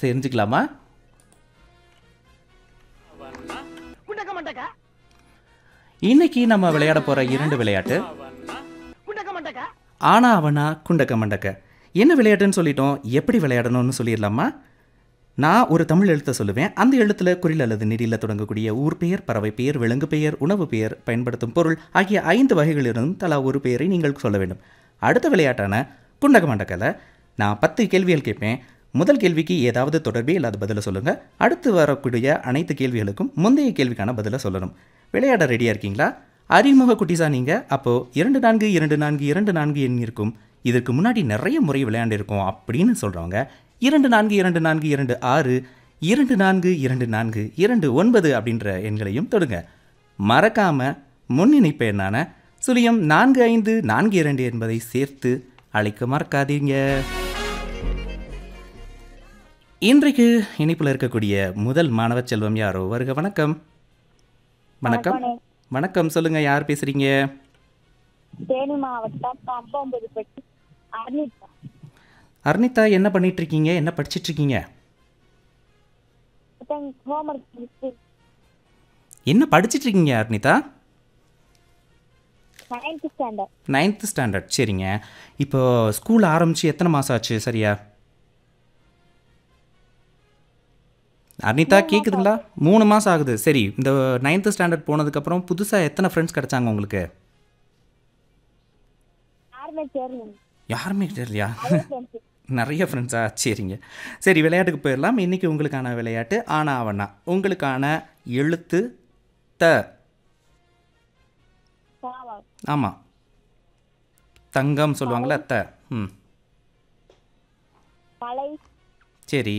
தெரிஞ்சுக்கலாமா குண்டக்க மண்டக்கா இன்னைக்கு நம்ம விளையாட போற இரண்டு விளையாட்டு குண்டக்க மண்டக்கா ஆனா அவனா குண்டக்க மண்டக்க என்ன விளையாட்டுன்னு சொல்லிட்டோம் எப்படி விளையாடணும்னு சொல்லிடலாமா நான் ஒரு தமிழ் எழுத்தை சொல்லுவேன் அந்த எழுத்துல குறில் அல்லது நெடியில் தொடங்கக்கூடிய ஊர் பெயர் பறவை பெயர் விலங்கு பெயர் உணவு பெயர் பயன்படுத்தும் பொருள் ஆகிய ஐந்து வகைகளிலிருந்தும் தலா ஒரு பெயரை நீங்கள் சொல்ல வேண்டும் அடுத்த விளையாட்டான குண்டக மண்டக்கல நான் பத்து கேள்விகள் கேட்பேன் முதல் கேள்விக்கு ஏதாவது தொடர்பே இல்லாத பதிலை சொல்லுங்கள் அடுத்து வரக்கூடிய அனைத்து கேள்விகளுக்கும் முந்தைய கேள்விக்கான பதிலை சொல்லணும் விளையாட ரெடியாக இருக்கீங்களா அறிமுக குட்டிஸா நீங்கள் அப்போது இரண்டு நான்கு இரண்டு நான்கு இரண்டு நான்கு எண் இருக்கும் இதற்கு முன்னாடி நிறைய முறை விளையாண்டிருக்கோம் அப்படின்னு சொல்கிறவங்க இரண்டு நான்கு இரண்டு நான்கு இரண்டு ஆறு இரண்டு நான்கு இரண்டு நான்கு இரண்டு ஒன்பது அப்படின்ற எண்களையும் தொடுங்க மறக்காம முன்னிணைப்பு எண்ணான சுழியம் நான்கு ஐந்து நான்கு இரண்டு என்பதை சேர்த்து அழைக்க மறக்காதீங்க இன்றைக்கு இணைப்பில் இருக்கக்கூடிய முதல் மாணவ செல்வம் யாரோ வருக வணக்கம் வணக்கம் வணக்கம் சொல்லுங்க யார் பேசுறீங்க தேனி மாவட்டம் பம்பொம்பதுப்பட்டி அர்னிதா அர்னிதா என்ன பண்ணிட்டு இருக்கீங்க என்ன படிச்சிட்டு இருக்கீங்க ஹோம்ஒர்க் முடிச்சு என்ன படிச்சிட்டு இருக்கீங்க Arnitha ninth standard ninth standard சரிங்க இப்போ ஸ்கூல் ஆரம்பிச்சு எத்தனை மாதம் ஆச்சு சரியா அர்னிதா கேட்குதுங்களா மூணு மாதம் ஆகுது சரி இந்த நைன்த்து ஸ்டாண்டர்ட் போனதுக்கப்புறம் புதுசாக எத்தனை ஃப்ரெண்ட்ஸ் கிடைச்சாங்க உங்களுக்கு யாருமே சேரல யாருமே தெரியலையா ஃப்ரெண்ட்ஸ் நிறைய ஃப்ரெண்ட்ஸா சரிங்க சரி விளையாட்டுக்கு போயிடலாம் இன்றைக்கி உங்களுக்கான விளையாட்டு ஆனா அவனா உங்களுக்கான எழுத்து த பாவா ஆமாம் தங்கம் சொல்லுவாங்கள்ல த ம் மலை சரி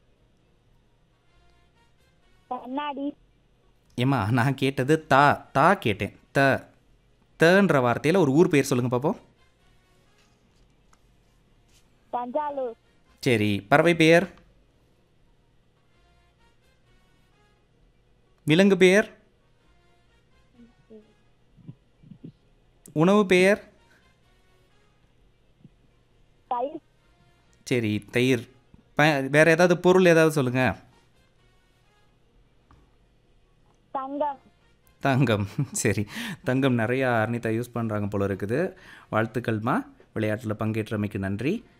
கண்ணாடி ஏம்மா நான் கேட்டது தா தா கேட்டேன் த தன்ற வார்த்தையில் ஒரு ஊர் பேர் சொல்லுங்கள் பார்ப்போம் தஞ்சாவூர் சரி பறவை பெயர் விலங்கு பெயர் உணவு பெயர் தயிர் சரி தயிர் ப வேறு ஏதாவது பொருள் ஏதாவது சொல்லுங்கள் தங்கம் தங்கம் சரி தங்கம் நிறையா அர்னிதா யூஸ் பண்ணுறாங்க போல இருக்குது வாழ்த்துக்கள்மா விளையாட்டில் பங்கேற்றமைக்கு நன்றி